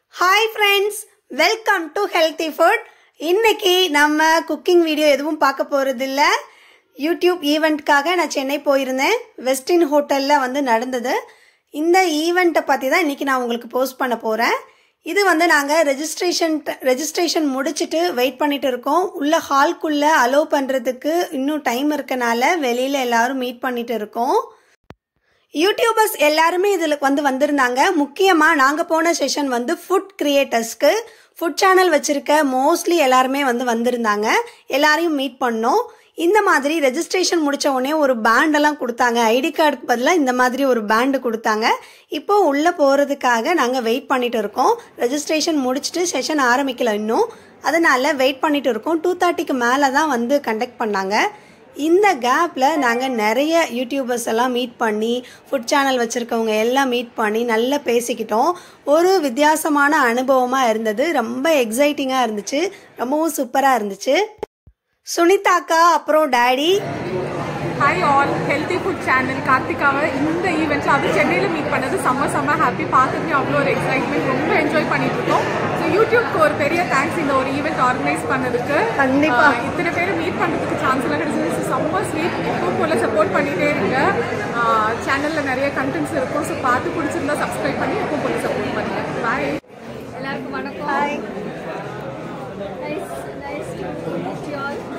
Hi friends welcome to healthy food இன்னைக்கு நம்ம cooking video எதுவும் பார்க்க போகிறதில்ல யூடியூப் ஈவெண்ட்காக நான் சென்னை போயிருந்தேன் வெஸ்டின் ஹோட்டலில் வந்து நடந்தது இந்த ஈவெண்ட்டை பற்றி தான் இன்னைக்கு நான் உங்களுக்கு போஸ்ட் பண்ண போகிறேன் இது வந்து நாங்கள் ரெஜிஸ்ட்ரேஷன் ரெஜிஸ்ட்ரேஷன் முடிச்சுட்டு வெயிட் பண்ணிட்டு இருக்கோம் உள்ள ஹால்குள்ளே அலோவ் பண்ணுறதுக்கு இன்னும் டைம் இருக்கனால வெளியில் எல்லாரும் மீட் பண்ணிட்டு இருக்கோம் யூடியூபர்ஸ் எல்லாருமே இதில் வந்து வந்திருந்தாங்க முக்கியமாக நாங்கள் போன செஷன் வந்து ஃபுட் கிரியேட்டர்ஸ்க்கு ஃபுட் சேனல் வச்சுருக்க மோஸ்ட்லி எல்லாருமே வந்து வந்திருந்தாங்க எல்லாரையும் மீட் பண்ணோம் இந்த மாதிரி ரெஜிஸ்ட்ரேஷன் முடிச்ச உடனே ஒரு பேண்டெல்லாம் கொடுத்தாங்க ஐடி கார்டுக்கு பதிலாக இந்த மாதிரி ஒரு பேண்டு கொடுத்தாங்க இப்போ உள்ளே போகிறதுக்காக நாங்கள் வெயிட் பண்ணிட்டு இருக்கோம் ரெஜிஸ்ட்ரேஷன் முடிச்சுட்டு செஷன் ஆரம்பிக்கல இன்னும் அதனால வெயிட் பண்ணிட்டு இருக்கோம் டூ தேர்ட்டிக்கு மேலே தான் வந்து கண்டக்ட் பண்ணாங்க இந்த கேப்பில் நாங்கள் நிறைய யூடியூபர்ஸ் எல்லாம் மீட் பண்ணி ஃபுட் சேனல் வச்சுருக்கவங்க எல்லாம் மீட் பண்ணி நல்லா பேசிக்கிட்டோம் ஒரு வித்தியாசமான அனுபவமாக இருந்தது ரொம்ப எக்ஸைட்டிங்காக இருந்துச்சு ரொம்பவும் சூப்பராக இருந்துச்சு சுனிதாக்கா அப்புறம் daddy hi all healthy food channel கார்த்திகாவை இந்த ஈவெண்ட்ல அது சென்னையில் மீட் பண்ணது செம்ம செம்ம ஹாப்பி பார்த்துட்டு அவ்வளோ ஒரு எக்ஸைட்மெண்ட் ரொம்ப என்ஜாய் பண்ணிட்டு இருக்கோம் ஸோ யூடியூப்க்கு ஒரு பெரிய தேங்க்ஸ் இந்த ஒரு ஈவெண்ட் ஆர்கனைஸ் பண்ணதுக்கு கண்டிப்பா. ஆஹ் இத்தனை பேர் மீட் பண்ணுறதுக்கு சான்ஸ் எல்லாம் கிடைச்சது செம்ம ஸ்வீட் எப்பவும் போல சப்போர்ட் பண்ணிட்டே இருங்க சேனலில் நிறைய கண்டென்ட்ஸ் இருக்கும் ஸோ பார்த்து பிடிச்சிருந்தா சப்ஸ்கிரைப் பண்ணி எப்பவும் போல சப்போர்ட் பண்ணுங்க பாய் எல்லாருக்கும் வணக்கம் nice nice to meet you all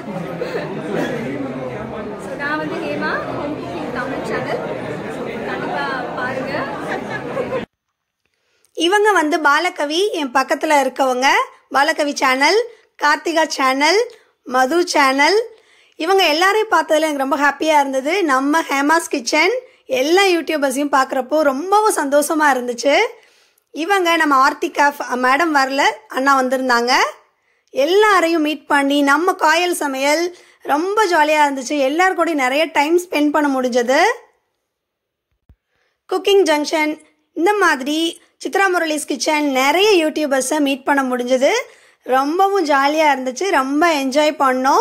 so நான் வந்து Hema home cooking Tamil channel so கண்டிப்பாக பாருங்கள் இவங்க வந்து பாலகவி என் பக்கத்தில் இருக்கவங்க Balakavi channel Karthika channel Madhu channel இவங்க எல்லாரையும் பார்த்ததுல எனக்கு ரொம்ப ஹாப்பியாக இருந்தது நம்ம ஹேமாஸ் கிச்சன் எல்லா யூடியூபர்ஸையும் பார்க்குறப்போ ரொம்பவும் சந்தோஷமாக இருந்துச்சு இவங்க நம்ம ஆர்த்திகா மேடம் வரல அண்ணா வந்திருந்தாங்க எல்லாரையும் மீட் பண்ணி நம்ம காயல் சமையல் ரொம்ப ஜாலியாக இருந்துச்சு எல்லார் கூடயும் நிறைய டைம் ஸ்பெண்ட் பண்ண முடிஞ்சது குக்கிங் ஜங்ஷன் இந்த மாதிரி சித்ரா முரளிஸ் கிச்சன் நிறைய யூடியூபர்ஸை மீட் பண்ண முடிஞ்சது ரொம்பவும் ஜாலியாக இருந்துச்சு ரொம்ப என்ஜாய் பண்ணோம்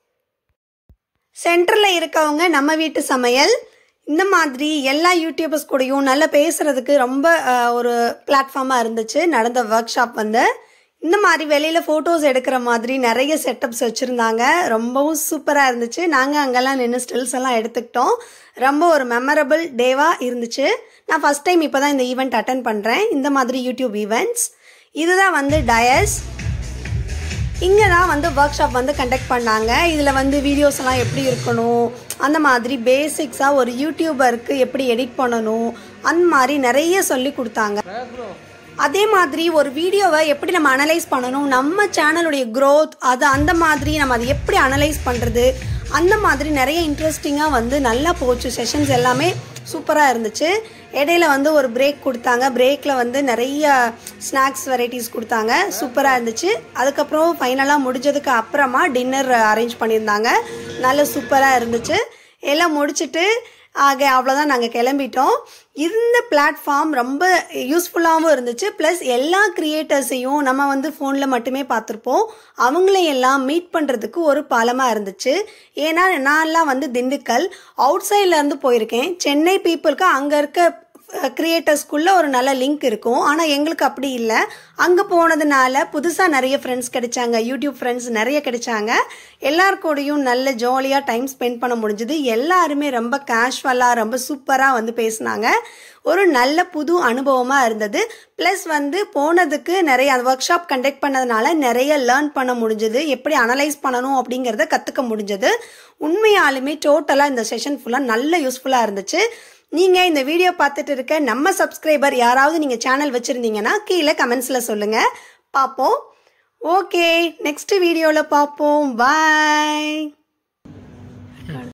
சென்டரில் இருக்கவங்க நம்ம வீட்டு சமையல் இந்த மாதிரி எல்லா யூடியூபர்ஸ் கூடயும் நல்லா பேசுறதுக்கு ரொம்ப அஹ், ஒரு பிளாட்ஃபார்மாக இருந்துச்சு நடந்த ஒர்க் ஷாப் வந்து இந்த மாதிரி வெளியில் ஃபோட்டோஸ் எடுக்கிற மாதிரி நிறைய செட்டப்ஸ் வச்சுருந்தாங்க ரொம்பவும் சூப்பராக இருந்துச்சு நாங்கள் அங்கெல்லாம் நின்று ஸ்டில்ஸ் எல்லாம் எடுத்துக்கிட்டோம் ரொம்ப ஒரு மெமரபிள் டேவாக இருந்துச்சு நான் ஃபஸ்ட் டைம் இப்போ தான் இந்த ஈவெண்ட் அட்டன் பண்ணுறேன் இந்த மாதிரி யூடியூப் ஈவெண்ட்ஸ் இதுதான் வந்து டயஸ் இங்கே தான் வந்து ஒர்க் ஷாப் வந்து கண்டக்ட் பண்ணாங்க இதில் வந்து வீடியோஸ் எல்லாம் எப்படி இருக்கணும் அந்த மாதிரி பேசிக்ஸாக ஒரு யூடியூபருக்கு எப்படி எடிட் பண்ணணும் அந்த மாதிரி நிறைய சொல்லி கொடுத்தாங்க அதே மாதிரி ஒரு வீடியோவை எப்படி நம்ம அனலைஸ் பண்ணணும் நம்ம சேனலுடைய growth அது அந்த மாதிரி நம்ம அதை எப்படி அனலைஸ் பண்ணுறது அந்த மாதிரி நிறைய இன்ட்ரெஸ்டிங்காக வந்து நல்லா போச்சு செஷன்ஸ் எல்லாமே சூப்பராக இருந்துச்சு இடையில வந்து ஒரு பிரேக் கொடுத்தாங்க பிரேக்கில் வந்து நிறைய ஸ்நாக்ஸ் வெரைட்டிஸ் கொடுத்தாங்க சூப்பராக இருந்துச்சு அதுக்கப்புறம் ஃபைனலாக முடிஞ்சதுக்கு அப்புறமா டின்னர் அரேஞ்ச் பண்ணியிருந்தாங்க நல்ல சூப்பராக இருந்துச்சு எல்லாம் முடிச்சுட்டு ஆக அவ்வளோதான் நாங்கள் கிளம்பிட்டோம் இந்த பிளாட்ஃபார்ம் ரொம்ப யூஸ்ஃபுல்லாகவும் இருந்துச்சு ப்ளஸ் எல்லா கிரியேட்டர்ஸையும் நம்ம வந்து ஃபோனில் மட்டுமே பார்த்துருப்போம் அவங்களையெல்லாம் மீட் பண்ணுறதுக்கு ஒரு பாலமாக இருந்துச்சு ஏன்னா நான்லாம் வந்து திண்டுக்கல் அவுட் சைட்லேருந்து போயிருக்கேன் சென்னை பீப்புளுக்கு அங்கே இருக்க கிரியேட்டர்ஸ்குள்ள ஒரு நல்ல லிங்க் இருக்கும் ஆனால் எங்களுக்கு அப்படி இல்லை அங்கே போனதுனால புதுசாக நிறைய ஃப்ரெண்ட்ஸ் கிடைச்சாங்க யூடியூப் ஃப்ரெண்ட்ஸ் நிறைய கிடைச்சாங்க எல்லார் கூடயும் நல்ல ஜாலியாக டைம் ஸ்பெண்ட் பண்ண முடிஞ்சுது எல்லாருமே ரொம்ப கேஷுவலாக ரொம்ப சூப்பராக வந்து பேசினாங்க ஒரு நல்ல புது அனுபவமாக இருந்தது ப்ளஸ் வந்து போனதுக்கு நிறைய அந்த ஒர்க் ஷாப் கண்டக்ட் பண்ணதுனால நிறைய லேர்ன் பண்ண முடிஞ்சது எப்படி அனலைஸ் பண்ணணும் அப்படிங்கிறத கற்றுக்க முடிஞ்சது உண்மையாலுமே டோட்டலாக இந்த செஷன் ஃபுல்லாக நல்ல யூஸ்ஃபுல்லாக இருந்துச்சு நீங்கள் இந்த வீடியோ பார்த்துட்டு இருக்க நம்ம சப்ஸ்கிரைபர் யாராவது நீங்கள் சேனல் வச்சுருந்தீங்கன்னா கீழே கமெண்ட்ஸில் சொல்லுங்கள் பார்ப்போம் ஓகே நெக்ஸ்ட் வீடியோவில் பார்ப்போம் பாய்